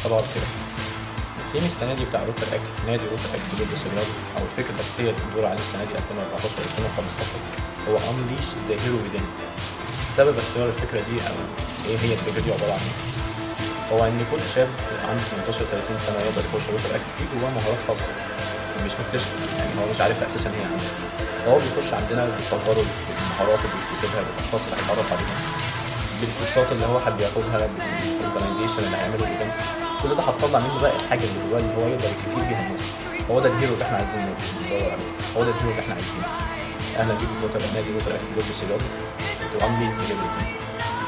صباح الخير الثيم السنة دي بتاع روتر اكت نادي روتر اكت ضد سيناريو أو الفكرة الأساسية اللي بتدور عليه السنة دي 2014 2015 هو انليش ذا هيرو within سبب اختيار الفكرة دي أو إيه هي الفكرة دي عبارة عن إيه؟ هو إن كل شاب عنده 18 30 سنة يقدر يخش روتر اكت فيه جواه مهارات خاصة مش مكتشف يعني هو مش عارف أساسا هي عنده فهو بيخش عندنا بالتجارب بالمهارات اللي بيكتسبها بالأشخاص اللي هيتعرف عليهم بالكورسات اللي هو حد ياخدها بالاورجنايزيشن اللي هيعمله الايفنتس كل ده هتطلع منه بقى الحاجه اللي جواه اللي هو يقدر يفيد بيها الناس هو ده الهيرو اللي احنا عايزين ندور عليه هو ده الهيرو اللي احنا عايزينه اهلا بيكم في وتر نادي وتر اكتيفيتي سيلاب تو اميز جدا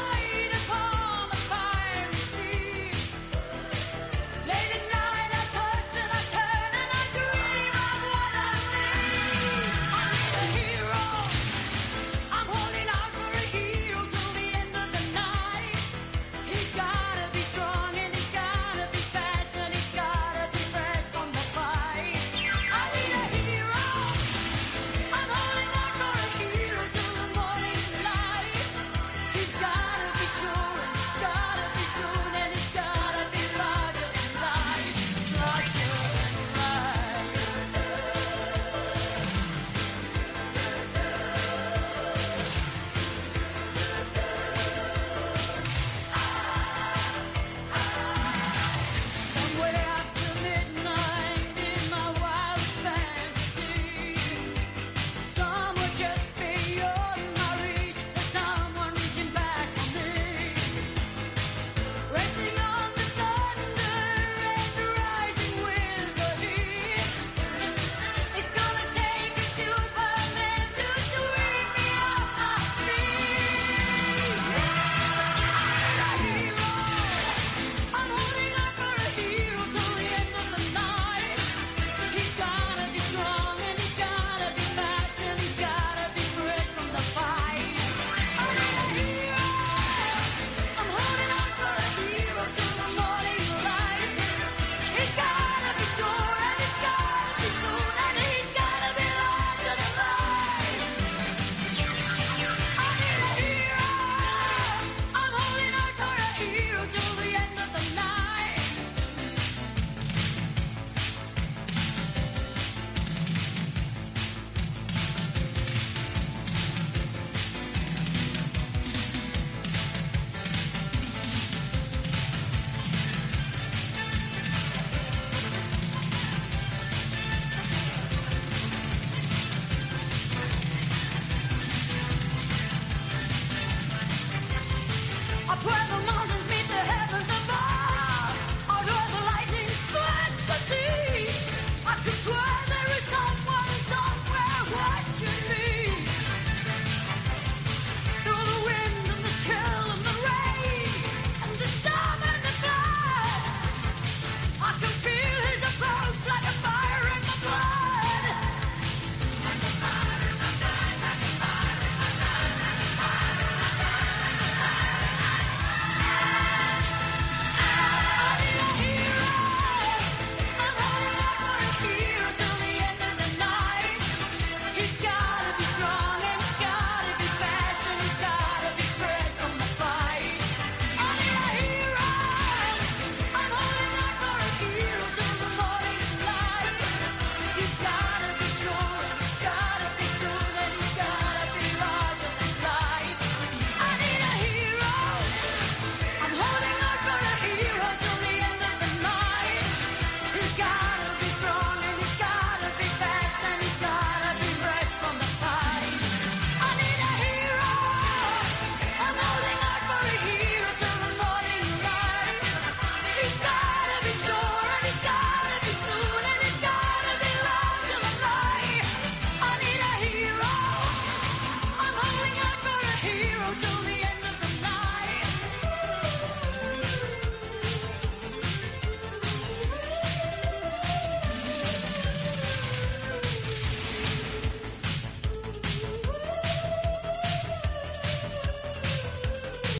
He's gotta be sure and it's gotta be soon and it's gotta be larger than life, larger than life. Somewhere after midnight in my wildest fantasy, somewhere just beyond my reach, there's someone reaching back for me, racing on the thunder and rising with the heat. It's gonna take a Superman to sweep me off my feet. Hero. I'm holding on for a hero till the end of the night. He's gotta be strong and he's gotta be fast and he's gotta be fresh from the fight. I'm a hero. I'm holding on for a hero till the morning light. He's gotta be sure and he's gotta be soon and he's gotta be larger than life. I'm a hero. I'm holding on for a hero till the end of the night. I put the